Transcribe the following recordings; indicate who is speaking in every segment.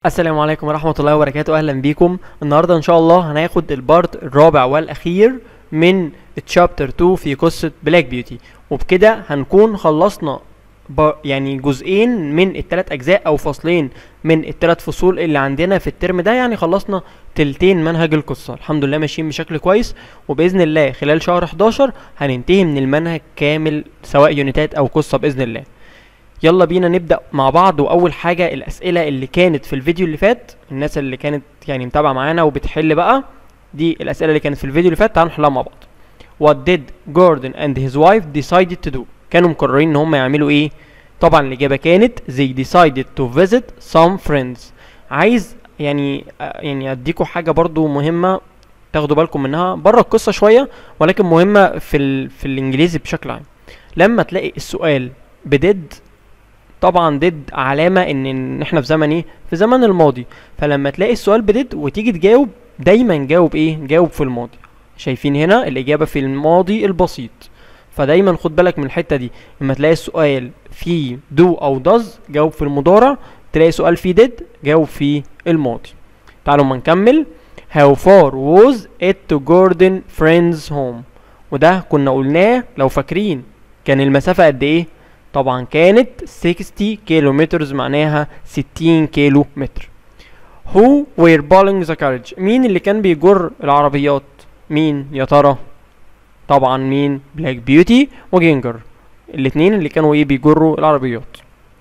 Speaker 1: السلام عليكم ورحمة الله وبركاته أهلا بيكم النهاردة إن شاء الله هناخد البارت الرابع والأخير من تشابتر 2 في قصة بلاك بيوتي وبكده هنكون خلصنا ب... يعني جزئين من التلات أجزاء أو فصلين من التلات فصول اللي عندنا في الترم ده يعني خلصنا تلتين منهج القصة الحمد لله ماشيين بشكل كويس وبإذن الله خلال شهر 11 هننتهي من المنهج كامل سواء يونيتات أو قصة بإذن الله يلا بينا نبدأ مع بعض وأول حاجة الأسئلة اللي كانت في الفيديو اللي فات الناس اللي كانت يعني متابعة معانا وبتحل بقى دي الأسئلة اللي كانت في الفيديو اللي فات تعالوا نحلها مع بعض What did Gordon and his wife decided to do كانوا مقررين إن هم يعملوا إيه طبعا الإجابة كانت they decided to visit some friends عايز يعني يعني أديكوا حاجة برضو مهمة تاخدوا بالكم منها بره القصة شوية ولكن مهمة في ال... في الإنجليزي بشكل عام لما تلاقي السؤال بديد طبعا ديد علامه ان ان احنا في زمن ايه في زمن الماضي فلما تلاقي السؤال بديد وتيجي تجاوب دايما جاوب ايه جاوب في الماضي شايفين هنا الاجابه في الماضي البسيط فدايما خد بالك من الحته دي لما تلاقي السؤال فيه دو او داز جاوب في المضارع تلاقي سؤال فيه ديد جاوب في الماضي تعالوا ما نكمل how far was it to Gordon friends home وده كنا قلناه لو فاكرين كان المسافه قد ايه طبعا كانت 60 كيلو متر معناها 60 كيلو متر who were pulling the carriage مين اللي كان بيجر العربيات مين يا ترى طبعا مين بلاك بيوتي وجينجر الاتنين اللي كانوا ايه بيجروا العربيات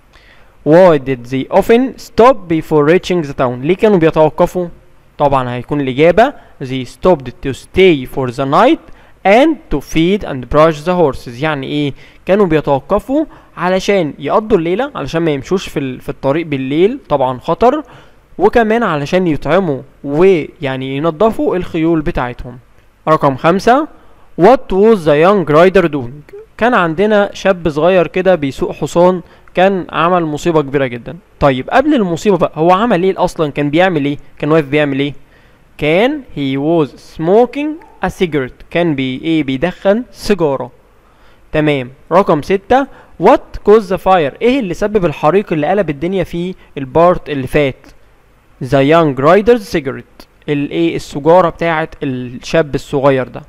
Speaker 1: why did they often stop before reaching the town ليه كانوا بيتوقفوا طبعا هيكون الإجابة they stopped to stay for the night and to feed and brush the horses يعني ايه كانوا بيتوقفوا علشان يقضوا الليلة علشان ما يمشوش في, ال- في الطريق بالليل طبعا خطر وكمان علشان يطعموا ويعني ينظفوا الخيول بتاعتهم رقم خمسة What was the young rider doing كان عندنا شاب صغير كده بيسوق حصان كان عمل مصيبة كبيرة جدا طيب قبل المصيبة بقى هو عمل ايه اصلا كان بيعمل ايه كان واقف بيعمل ايه كان he was smoking a cigarette كان بي ايه بيدخن سيجارة تمام رقم ستة what caused the fire ايه اللي سبب الحريق اللي قلب الدنيا في البارت اللي فات the young rider's cigarette الايه السجارة بتاعت الشاب الصغير ده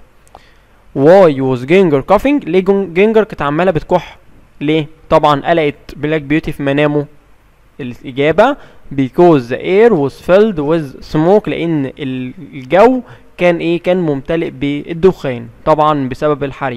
Speaker 1: why was Ginger coughing ليه جون- جينجر كانت عمالة بتكح ليه طبعا قلقت بلاك بيوتي في منامه الإجابة because the air was filled with smoke لأن ال- الجو كان إيه كان ممتلئ بالدخان طبعا بسبب الحريق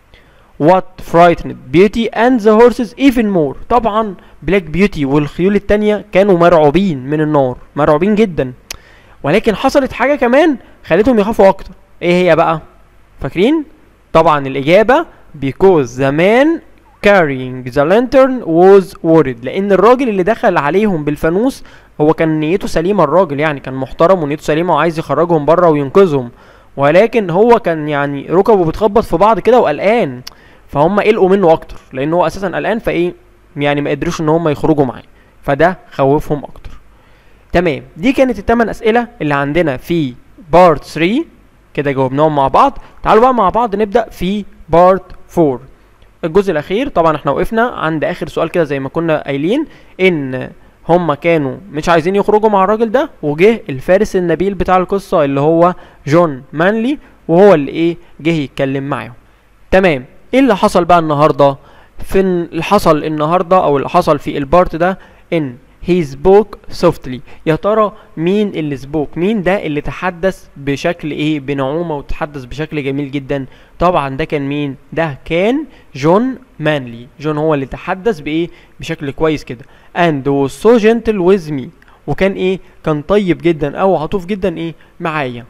Speaker 1: what frightened beauty and the horses even more طبعا بلاك بيوتي والخيول التانية كانوا مرعوبين من النار مرعوبين جدا ولكن حصلت حاجة كمان خلتهم يخافوا أكتر إيه هي بقى فاكرين طبعا الإجابة because the man carrying the lantern was worried لأن الراجل اللي دخل عليهم بالفانوس هو كان نيته سليمة الراجل يعني كان محترم ونيته سليمة وعايز يخرجهم بره وينقذهم ولكن هو كان يعني ركبه بتخبط في بعض كده وقلقان فهم قلقوا منه اكتر لان هو اساسا قلقان فايه يعني ما قدروش ان هم يخرجوا معاه فده خوفهم اكتر تمام دي كانت الثمان اسئله اللي عندنا في بارت 3 كده جاوبناهم مع بعض تعالوا بقى مع بعض نبدا في بارت 4 الجزء الاخير طبعا احنا وقفنا عند اخر سؤال كده زي ما كنا قايلين ان هم كانوا مش عايزين يخرجوا مع الراجل ده وجه الفارس النبيل بتاع القصه اللي هو جون مانلي وهو اللي ايه جه يتكلم معاهم تمام ايه اللي حصل بقى النهارده في اللي حصل النهارده او اللي حصل في البارت ده ان he spoke softly يا ترى مين اللي سبوك مين ده اللي تحدث بشكل ايه بنعومه وتحدث بشكل جميل جدا طبعا ده كان مين ده كان جون مانلي جون هو اللي تحدث بايه بشكل كويس كده and was so gentle with me وكان ايه كان طيب جدا او عطوف جدا ايه معايا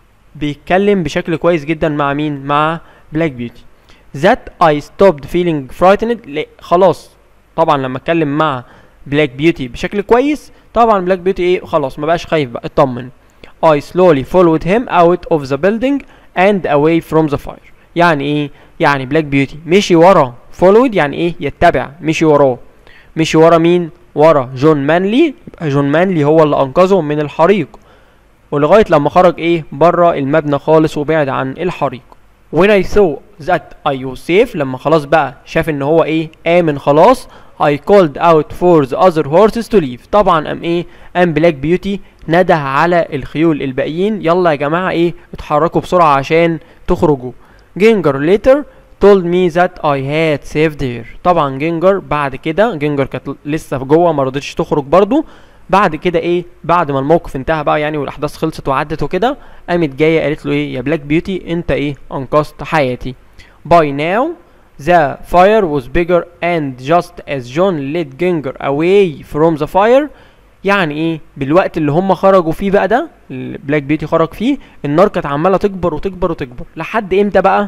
Speaker 1: بيتكلم بشكل كويس جدا مع مين مع بلاك بيوتي that I stopped feeling frightened لا خلاص طبعا لما اتكلم مع بلاك بيوتي بشكل كويس طبعا بلاك بيوتي ايه خلاص ما بقاش خايف بقى اطمن I slowly followed him out of the building and away from the fire يعني ايه يعني بلاك بيوتي مشي ورا followed يعني ايه يتبع مشي وراه مشي ورا مين ورا جون مانلي يبقى جون مانلي هو اللي انقذهم من الحريق ولغايه لما خرج ايه بره المبنى خالص وبعد عن الحريق when I saw that I was safe لما خلاص بقى شاف ان هو ايه امن خلاص I called out for the other horses to leave طبعا قام ايه قام بلاك بيوتي نده على الخيول الباقيين يلا يا جماعه ايه اتحركوا بسرعه عشان تخرجوا جينجر later told me that I had saved her طبعا جينجر بعد كده جينجر كانت لسه في جوه ما رضتش تخرج برضو بعد كده ايه بعد ما الموقف انتهى بقى يعني والاحداث خلصت وعدت وكده قامت جايه قالت له ايه يا بلاك بيوتي انت ايه انقذت حياتي by now the fire was bigger and just as John led Ginger away from the fire يعني ايه بالوقت اللي هم خرجوا فيه بقى ده بلاك بيوتي خرج فيه النار كانت عماله تكبر وتكبر وتكبر لحد امتى بقى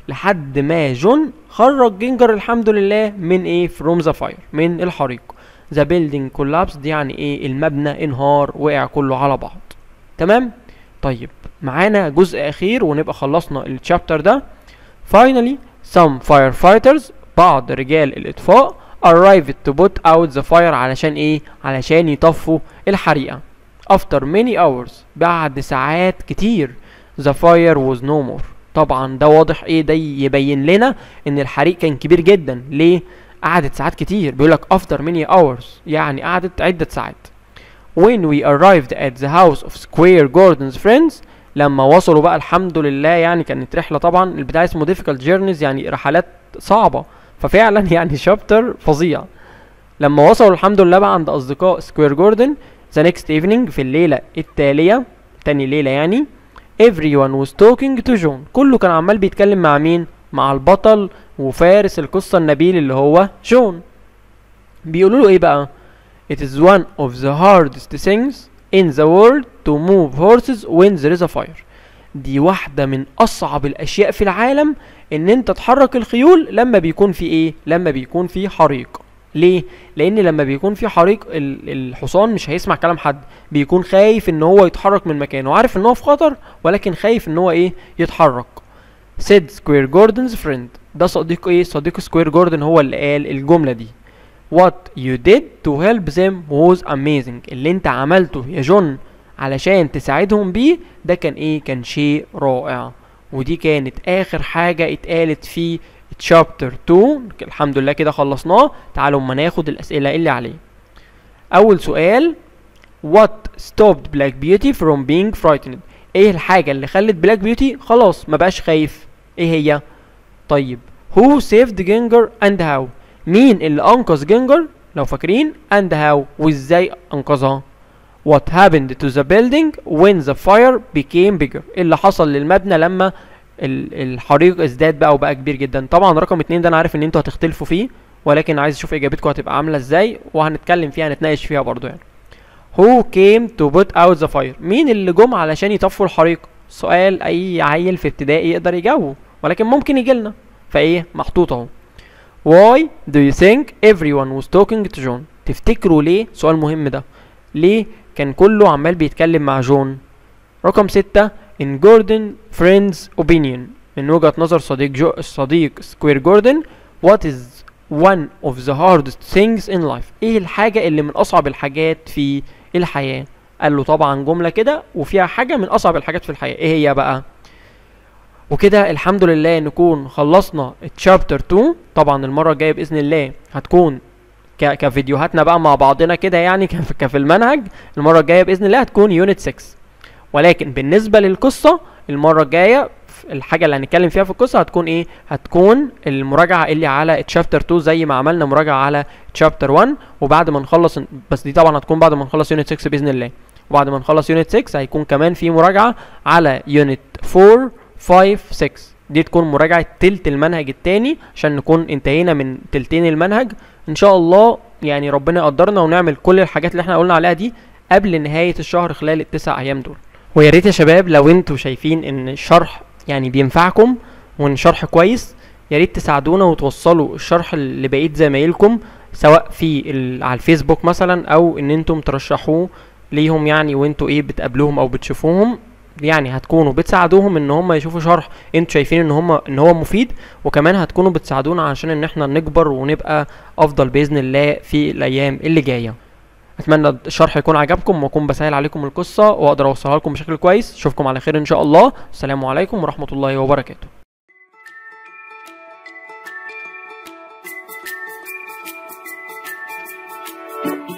Speaker 1: لحد ما جون خرج جينجر الحمد لله من ايه فروم ذا فاير من الحريق ذا بيلدينج كولابس دي يعني ايه المبنى انهار وقع كله على بعض تمام طيب معانا جزء اخير ونبقى خلصنا الشابتر ده finally some firefighters بعض رجال الاطفاء arrived to put out the fire علشان ايه علشان يطفوا الحريقه after many hours بعد ساعات كتير the fire was no more طبعا ده واضح ايه ده يبين لنا ان الحريق كان كبير جدا ليه قعدت ساعات كتير بيقول لك after many hours يعني قعدت عدة ساعات when we arrived at the house of Square Gordon's friends لما وصلوا بقى الحمد لله يعني كانت رحلة طبعا البتاع اسمه difficult journeys يعني رحلات صعبة ففعلا يعني شابتر فظيع لما وصلوا الحمد لله بقى عند أصدقاء سكوير جوردن the next evening في الليلة التالية تاني ليلة يعني everyone was talking to John كله كان عمال بيتكلم مع مين مع البطل وفارس القصة النبيل اللي هو جون بيقولوا له ايه بقى it is one of the hardest things in the world to move horses when there is a fire دي واحدة من أصعب الأشياء في العالم إن أنت تحرك الخيول لما بيكون في إيه؟ لما بيكون في حريق. ليه؟ لأن لما بيكون في حريق ال- الحصان مش هيسمع كلام حد، بيكون خايف إن هو يتحرك من مكانه، عارف إن هو في خطر ولكن خايف إن هو إيه؟ يتحرك. said سكوير جوردن's friend ده صديق إيه؟ صديق سكوير جوردن هو اللي قال الجملة دي. What you did to help them was amazing. اللي أنت عملته يا جون علشان تساعدهم بيه ده كان ايه كان شيء رائع ودي كانت اخر حاجة اتقالت في تشابتر 2 الحمد لله كده خلصناه تعالوا اما ناخد الاسئلة اللي عليه اول سؤال what stopped black beauty from being frightened ايه الحاجة اللي خلت بلاك بيوتي خلاص ما بقاش خايف ايه هي طيب who saved Ginger and how مين اللي انقذ جينجر لو فاكرين and how وازاي انقذها what happened to the building when the fire became bigger إيه اللي حصل للمبنى لما ال- الحريق ازداد بقى وبقى كبير جدا طبعا رقم اتنين ده انا عارف ان انتوا هتختلفوا فيه ولكن عايز اشوف اجابتكم هتبقى عامله ازاي وهنتكلم فيها هنتناقش فيها برضو يعني who came to put out the fire مين اللي جم علشان يطفوا الحريق سؤال اي عيل في ابتدائي يقدر يجاوبه ولكن ممكن يجي لنا فايه محطوط اهو why do you think everyone was talking to John تفتكروا ليه سؤال مهم ده ليه كان كله عمال بيتكلم مع جون رقم ستة in Gordon friend's opinion من وجهة نظر صديق جو صديق سكوير جوردن what is one of the hardest things in life ايه الحاجة اللي من اصعب الحاجات في الحياة قال له طبعا جملة كده وفيها حاجة من اصعب الحاجات في الحياة ايه هي بقى وكده الحمد لله نكون خلصنا الشابتر 2 طبعا المرة الجاية بإذن الله هتكون ك... كفيديوهاتنا بقى مع بعضنا كده يعني كف... كفي المنهج المرة الجاية بإذن الله هتكون يونت 6 ولكن بالنسبة للقصة المرة الجاية ف- الحاجة اللي هنتكلم فيها في القصة هتكون ايه؟ هتكون المراجعة اللي على تشابتر 2 زي ما عملنا مراجعة على تشابتر 1 وبعد ما نخلص بس دي طبعا هتكون بعد ما نخلص يونت 6 بإذن الله وبعد ما نخلص يونت 6 هيكون كمان في مراجعة على يونت 4 5 6 دي تكون مراجعة تلت المنهج التاني عشان نكون انتهينا من تلتين المنهج ان شاء الله يعني ربنا يقدرنا ونعمل كل الحاجات اللي احنا قلنا عليها دي قبل نهاية الشهر خلال التسع ايام دول ويا ريت يا شباب لو انتوا شايفين ان الشرح يعني بينفعكم وان شرح كويس يا ريت تساعدونا وتوصلوا الشرح لبقية زمايلكم سواء في ال- على الفيسبوك مثلا او ان انتم ترشحوه ليهم يعني وانتوا ايه بتقابلوهم او بتشوفوهم يعني هتكونوا بتساعدوهم ان هم يشوفوا شرح انتوا شايفين ان هم ان هو مفيد وكمان هتكونوا بتساعدونا عشان ان احنا نكبر ونبقى افضل باذن الله في الايام اللي جايه اتمنى الشرح يكون عجبكم واكون بسهل عليكم القصه واقدر اوصلها لكم بشكل كويس اشوفكم على خير ان شاء الله السلام عليكم ورحمه الله وبركاته
Speaker 2: Thank you.